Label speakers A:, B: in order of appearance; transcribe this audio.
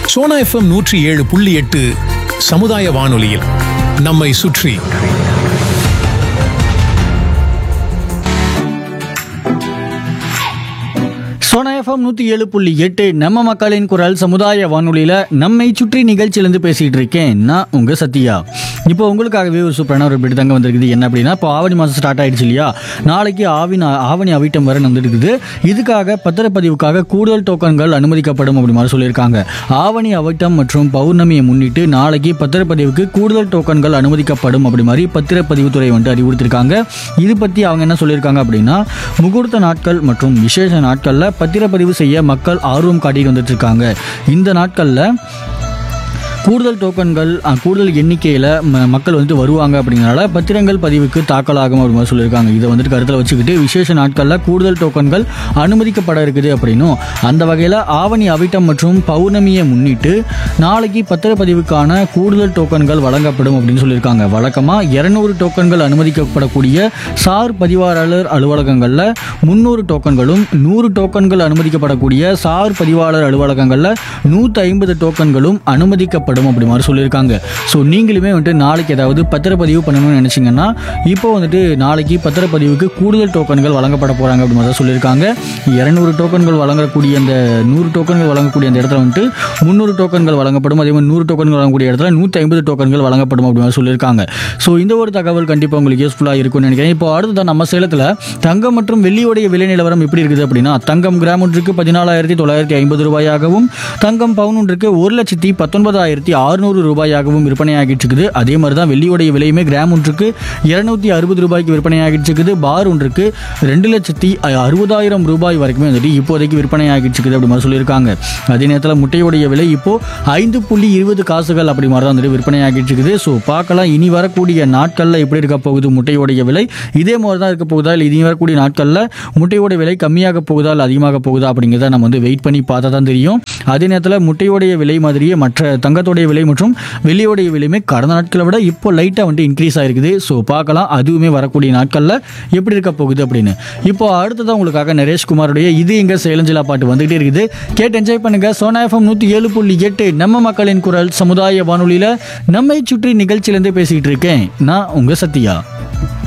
A: Sona FM நூற்றி ஏழு புள்ளி எட்டு சமுதாய வானொலியில் நம்மை சுற்றி
B: சோனா எஃப்எம் நூற்றி ஏழு புள்ளி எட்டு நம்ம மக்களின் குரல் சமுதாய வானொலியில் நம்மை சுற்றி நிகழ்ச்சியிலேருந்து பேசிகிட்டு இருக்கேன் நான் உங்கள் சத்யா இப்போ உங்களுக்காகவே ஒரு சூப்பரான ஒரு பிடி தங்க வந்திருக்குது என்ன அப்படின்னா இப்போ ஆவணி மாதம் ஸ்டார்ட் ஆயிடுச்சு இல்லையா நாளைக்கு ஆவின் ஆவணி அவிட்டம் வரை வந்துருக்குது இதுக்காக பத்திரப்பதிவுக்காக கூடுதல் டோக்கன்கள் அனுமதிக்கப்படும் அப்படி மாதிரி சொல்லியிருக்காங்க ஆவணி அவிட்டம் மற்றும் பௌர்ணமியை முன்னிட்டு நாளைக்கு பத்திரப்பதிவுக்கு கூடுதல் டோக்கன்கள் அனுமதிக்கப்படும் அப்படி மாதிரி பத்திரப்பதிவுத்துறை வந்துட்டு அறிவுறுத்திருக்காங்க இது பற்றி அவங்க என்ன சொல்லியிருக்காங்க அப்படின்னா முகூர்த்த நாட்கள் மற்றும் விசேஷ நாட்களில் பத்திரப்பதிவு செய்ய மக்கள் ஆர்வம் காட்டிட்டு வந்துட்டு இருக்காங்க இந்த நாட்களில் கூடுதல் டோக்கன்கள் அஹ், கூடுதல் எண்ணிக்கையில் மக்கள் வந்துட்டு வருவாங்க அப்படிங்கிறனால பத்திரங்கள் பதிவுக்கு தாக்கலாகும் அப்படி மாதிரி சொல்லியிருக்காங்க இதை வந்துட்டு கருத்தில் வச்சுக்கிட்டு விசேஷ நாட்களில் கூடுதல் டோக்கன்கள் அனுமதிக்கப்பட இருக்குது அப்படின்னும் அந்த வகையில் ஆவணி அவிட்டம் மற்றும் பௌர்ணமியை முன்னிட்டு நாளைக்கு பத்திரப்பதிவுக்கான கூடுதல் டோக்கன்கள் வழங்கப்படும் அப்படின்னு சொல்லியிருக்காங்க வழக்கமாக இரநூறு டோக்கன்கள் அனுமதிக்கப்படக்கூடிய சார் பதிவாளர் அலுவலகங்களில் முந்நூறு டோக்கன்களும் நூறு டோக்கன்கள் அனுமதிக்கப்படக்கூடிய சார் பதிவாளர் அலுவலகங்களில் நூற்றி ஐம்பது டோக்கன்களும் அனுமதிக்கப்படும் அப்படி மாதிரி சொல்லியிருக்காங்க ஸோ நீங்களுமே வந்துட்டு நாளைக்கு ஏதாவது பத்திரப்பதிவு பண்ணணும்னு நினச்சிங்கன்னா இப்போ வந்துட்டு நாளைக்கு பத்திரப்பதிவுக்கு கூடுதல் டோக்கன்கள் வழங்கப்பட போகிறாங்க அப்படி மாதிரி தான் சொல்லியிருக்காங்க இரநூறு டோக்கன்கள் வழங்கக்கூடிய அந்த நூறு டோக்கன்கள் வழங்கக்கூடிய அந்த இடத்துல வந்துட்டு முந்நூறு டோக்கன்கள் வழங்கப்படும் அதே மாதிரி நூறு டோக்கன்கள் வழங்கக்கூடிய இடத்துல நூற்றி ஐம்பது டோக்கன்கள் வழங்கப்படும் அப்படி மாதிரி சொல்லியிருக்காங்க ஸோ இந்த ஒரு தகவல் கண்டிப்பாக உங்களுக்கு யூஸ்ஃபுல்லாக இருக்கும்னு நினைக்கிறேன் இப்போ அடுத்ததான் நம்ம சேலத்தில் தங்கம் மற்றும் வெள்ளியோடைய விலை நிலவரம் எப்படி இருக்குது அப்படின்னா தங்கம் கிராம் ஒன்றுக்கு பதினாலாயிரத்தி தொள்ளாயிரத்தி ஐம்பது ரூபாயாகவும் தங்கம் பவுன் ஒன்றுக்கு ஒரு லட்சத்தி பத்தொன்பதாயிரத்தி அறுநூறு ரூபாயாகவும் விற்பனையாகிட்டு இருக்குது அதே மாதிரி தான் வெள்ளியோடைய விலையுமே கிராம் ஒன்றுக்கு இருநூத்தி அறுபது ரூபாய்க்கு விற்பனையாகிட்டு இருக்குது பார் ஒன்றுக்கு ரெண்டு லட்சத்தி அறுபதாயிரம் ரூபாய் வரைக்குமே வந்துட்டு இப்போதைக்கு விற்பனையாகிட்டு இருக்குது அப்படி மாதிரி சொல்லியிருக்காங்க அதே நேரத்தில் முட்டையுடைய விலை இப்போ ஐந்து புள்ளி இருபது காசுகள் அப்படி மாதிரி தான் வந்துட்டு விற்பனையாகிட்டு இருக்குது ஸோ பார்க்கலாம் இனி வரக்கூடிய நாட்களில் எப்படி இருக்க போகுது முட்டையோடைய விலை இதே மாதிரி தான் இருக்க போகுதா இல்லை இனி வரக்கூடிய நாட்களில் முட்டையோட விலை கம்மியாக போகுதா இல்லை அதிகமாக போகுதா அப்படிங்கிறத நம்ம வந்து வெயிட் பண்ணி பார்த்தா தான் தெரியும் அதே நேரத்தில் முட்டையோடைய விலை மாதிரியே மற்ற தங்கத்தோடைய விலை மற்றும் வெள்ளியோடைய விலையுமே கடந்த நாட்களை விட இப்போ லைட்டாக வந்துட்டு இன்க்ரீஸ் ஆயிருக்குது ஸோ பார்க்கலாம் அதுவுமே வரக்கூடிய நாட்களில் எப்படி இருக்க போகுது அப்படின்னு இப்போ அடுத்ததான் உங்களுக்காக நரேஷ்குமாருடைய இது எங்க சேலஞ்சிலா பாட்டு வந்துகிட்டே இருக்குது கேட்டு என்ஜாய் பண்ணுங்க சோனா எஃப்எம் நூற்றி ஏழு புள்ளி எட்டு நம்ம மக்களின் குரல் சமுதாய வானொலியில் நம்மை சுற்றி நிகழ்ச்சியிலேருந்து பேசிக்கிட்டு இருக்கேன் நான் உங்கள் சத்யா